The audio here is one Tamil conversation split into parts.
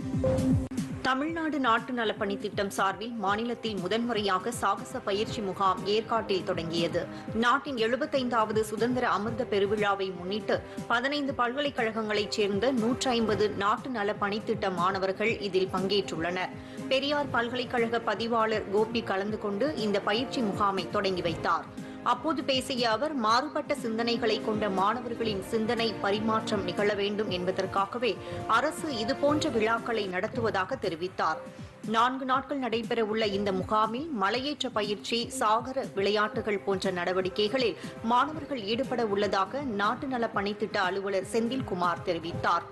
தமிழ்நாடு நாட்டு நலப்பணி திட்டம் சார்பில் மாநிலத்தில் முதன்முறையாக சாகச பயிற்சி முகாம் ஏற்காட்டில் தொடங்கியது நாட்டின் எழுபத்தைந்தாவது சுதந்திர அமிர்த பெருவிழாவை முன்னிட்டு பதினைந்து பல்கலைக்கழகங்களைச் சேர்ந்த நூற்றி ஐம்பது நாட்டு நல பணித்திட்ட மாணவர்கள் இதில் பங்கேற்றுள்ளனர் பெரியார் பல்கலைக்கழக பதிவாளர் கோபி கலந்து கொண்டு இந்த பயிற்சி முகாமை தொடங்கி வைத்தார் அப்போது பேசிய அவர் மாறுபட்ட சிந்தனைகளை கொண்ட மாணவர்களின் சிந்தனை பரிமாற்றம் நிகழ வேண்டும் என்பதற்காகவே அரசு இதுபோன்ற விழாக்களை நடத்துவதாக தெரிவித்தார் நான்கு நாட்கள் நடைபெறவுள்ள இந்த முகாமில் மலையேற்ற பயிற்சி சாகர விளையாட்டுகள் போன்ற நடவடிக்கைகளில் மாணவர்கள் ஈடுபட உள்ளதாக நாட்டு நல பணித்திட்ட அலுவலர் செந்தில்குமார் தெரிவித்தார்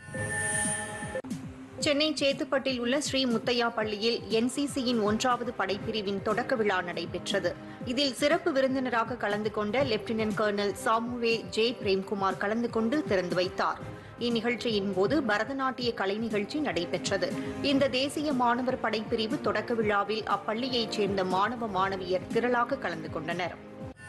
சென்னை சேத்துப்பட்டில் உள்ள ஸ்ரீ முத்தையா பள்ளியில் என்சிசியின் ஒன்றாவது படைப்பிரிவின் தொடக்க விழா நடைபெற்றது இதில் சிறப்பு விருந்தினராக கலந்து கொண்ட lieutenant colonel Samuel J Premkumar கலந்து கொண்டு திறந்து வைத்தார் இந்நிகழ்ச்சியின் போது பரதநாட்டிய கலை நிகழ்ச்சி நடைபெற்றது இந்த தேசிய மாணவர் படைப்பிரிவு தொடக்க விழாவில் அப்பள்ளியைச் சேர்ந்த மாணவ மாணவியர் திரளாக கலந்து கொண்டனர்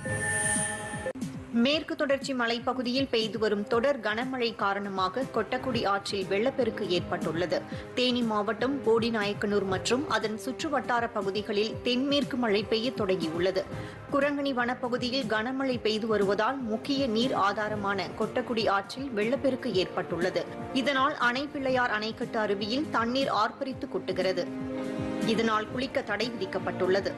மேற்கு தொடர்ச்சி மலைப்பகுதியில் பெய்து வரும் தொடர் கனமழை காரணமாக கொட்டக்குடி ஆற்றில் வெள்ளப்பெருக்கு ஏற்பட்டுள்ளது தேனி மாவட்டம் போடிநாயக்கனூர் மற்றும் அதன் சுற்றுவட்டார பகுதிகளில் தென்மேற்கு மழை பெய்ய தொடங்கியுள்ளது குரங்கணி வனப்பகுதியில் கனமழை பெய்து வருவதால் முக்கிய நீர் ஆதாரமான கொட்டக்குடி ஆற்றில் வெள்ளப்பெருக்கு ஏற்பட்டுள்ளது இதனால் அணை பிள்ளையார் அணைக்கட்டு அருவியில் தண்ணீர் ஆர்ப்பரித்து கொட்டுகிறது இதனால் குளிக்க தடை விதிக்கப்பட்டுள்ளது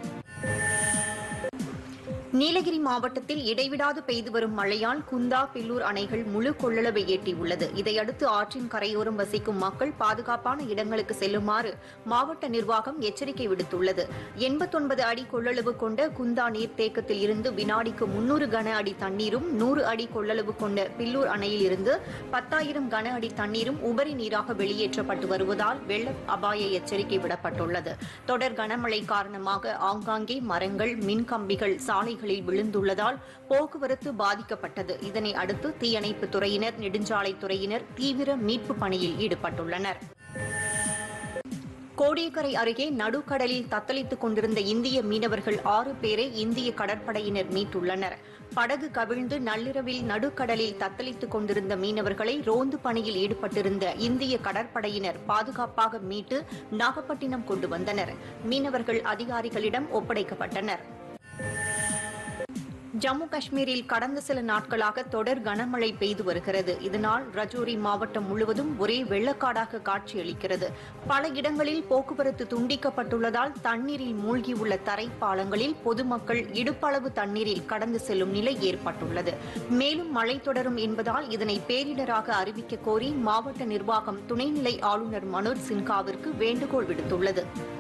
நீலகிரி மாவட்டத்தில் இடைவிடாது பெய்து வரும் மழையால் குந்தா பில்லூர் அணைகள் முழு கொள்ளளவை எட்டியுள்ளது இதையடுத்து ஆற்றின் கரையோரம் வசிக்கும் மக்கள் பாதுகாப்பான இடங்களுக்கு செல்லுமாறு மாவட்ட நிர்வாகம் எச்சரிக்கை விடுத்துள்ளது எண்பத்தொன்பது அடி கொள்ளளவு கொண்ட குந்தா நீர்த்தேக்கத்தில் இருந்து வினாடிக்கு முன்னூறு கன அடி தண்ணீரும் நூறு அடி கொள்ளளவு கொண்ட பில்லூர் அணையில் இருந்து பத்தாயிரம் கன அடி தண்ணீரும் உபரி நீராக வெளியேற்றப்பட்டு வருவதால் வெள்ள அபாய எச்சரிக்கை விடப்பட்டுள்ளது தொடர் கனமழை காரணமாக ஆங்காங்கே மரங்கள் மின்கம்பிகள் சாலைகளில் விழுந்துள்ளதால் போக்குவரத்து பாதிக்கப்பட்டது இதனை அடுத்து தீயணைப்புத் துறையினர் நெடுஞ்சாலைத் துறையினர் தீவிர மீட்பு பணியில் ஈடுபட்டுள்ளனர் கோடியக்கரை அருகே நடுக்கடலில் தத்தளித்துக் கொண்டிருந்த இந்திய மீனவர்கள் ஆறு பேரை இந்திய கடற்படையினர் மீட்டுள்ளனர் படகு கவிழ்ந்து நள்ளிரவில் நடுக்கடலில் தத்தளித்துக் கொண்டிருந்த மீனவர்களை ரோந்து பணியில் ஈடுபட்டிருந்த இந்திய கடற்படையினர் பாதுகாப்பாக மீட்டு நாகப்பட்டினம் கொண்டு வந்தனர் மீனவர்கள் அதிகாரிகளிடம் ஒப்படைக்கப்பட்டனர் ஜம்மு காஷ்மீரில் கடந்த சில நாட்களாக தொடர் கனமழை பெய்து வருகிறது இதனால் ரஜோரி மாவட்டம் முழுவதும் ஒரே வெள்ளக்காடாக காட்சியளிக்கிறது பல இடங்களில் போக்குவரத்து துண்டிக்கப்பட்டுள்ளதால் தண்ணீரில் மூழ்கியுள்ள தரைப்பாலங்களில் பொதுமக்கள் இடுப்பளவு தண்ணீரில் கடந்து செல்லும் நிலை ஏற்பட்டுள்ளது மேலும் மழை தொடரும் என்பதால் இதனை பேரிடராக அறிவிக்க கோரி மாவட்ட நிர்வாகம் துணைநிலை ஆளுநர் மனோஜ் சின்ஹாவிற்கு வேண்டுகோள் விடுத்துள்ளது